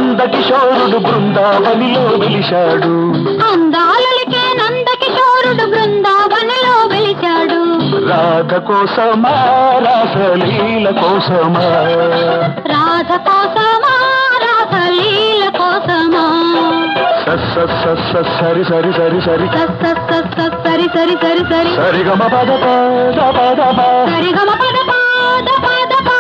నందకిషోరుడు బృందావనిలో వెలిశాడు అందాలకే నందకిషోరుడు బృందావనలో వెలిచాడు రాధ కోసమా రాసలీల కోసమా రాధ కోసమా రాసలీల కోసమా స స స స సరి సరి సరి సరి సస్ సస్ సస్ సస్ సరి సరి సరి సరి సరిగమ పద పద పద ప. సరిగమ పద పాద పాద పా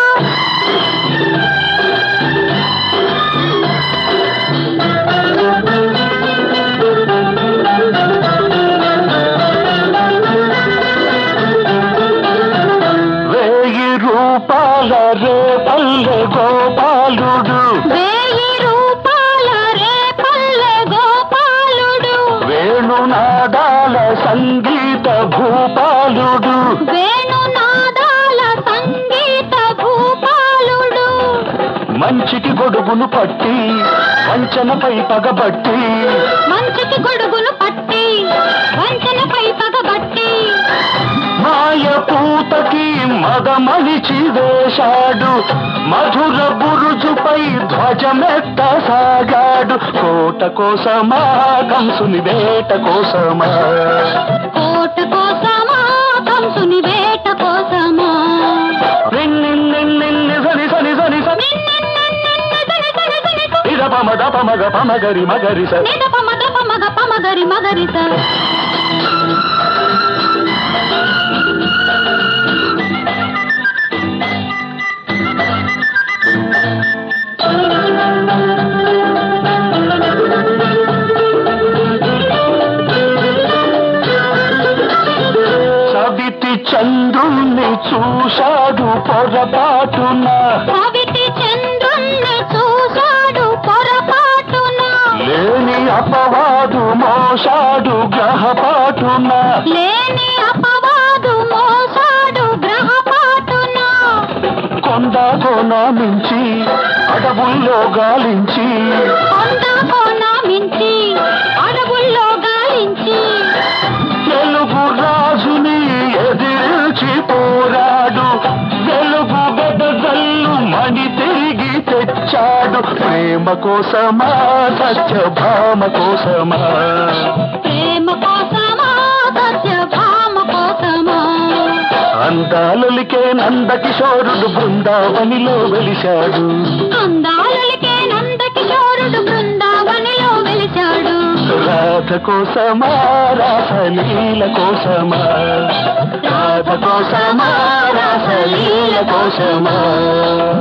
వేయి రూపాల రే పల్లె గోపాలుడు వేయి రూపాల రే పల్లె గోపాలుడు వేణునాదాల సంగీత భూపాలుడు వేణునాదాల సంగీత భూపాలుడు మంచికి గొడుగును పట్టి వంచనపై పగబట్టి మంచికి గొడుగును పట్టి వంచనపై పగబట్టి మాయ పూతకి మదమలిచి వేశాడు మధుర బురుజుపై ధ్వజమెత్త సాగాడు కోట కోసమా కంసుని వేట కోసమా కోట కోసమా కంసుని వేట కోసమా నిన్నిన్నిన్నిన్ని సని సని సని సని ఇద పమ ద పమగ పమగరి మగరి స నిద పమ దప మగ పమగరి మగరి స సవితి చంద్రుణ్ణి చూశాడు పొరపాటున కవిటి చంద్రుణ్ణి చూశాడు పొరపాటున లేని అపవాదు మోసాడు గ్రహపాటున లేని అపవాదు మోసాడు గ్రహపాటున కొండ కోన మించి అడవుల్లో గాలించి కొండ కోన మించి అడవుల్లో గాలించి తెలుగు రాజుని ఎదిరించి పోరాడు తెలుగు బెదజల్లు మణి తిరిగి తెచ్చాడు ప్రేమ కోసమా సత్యభామ కోసమా ప్రేమ కోసమా సత్యభామ కోసమా అందాలలికే నందకిషోరుడు బృందావనిలో వెలిశాడు అందాలకే నందకిషోరుడు బృందావనిలో వెలిచాడు రాధ కోసమా రాసలీల కోసమా రాధ కోసమా రాసలీల కోసమా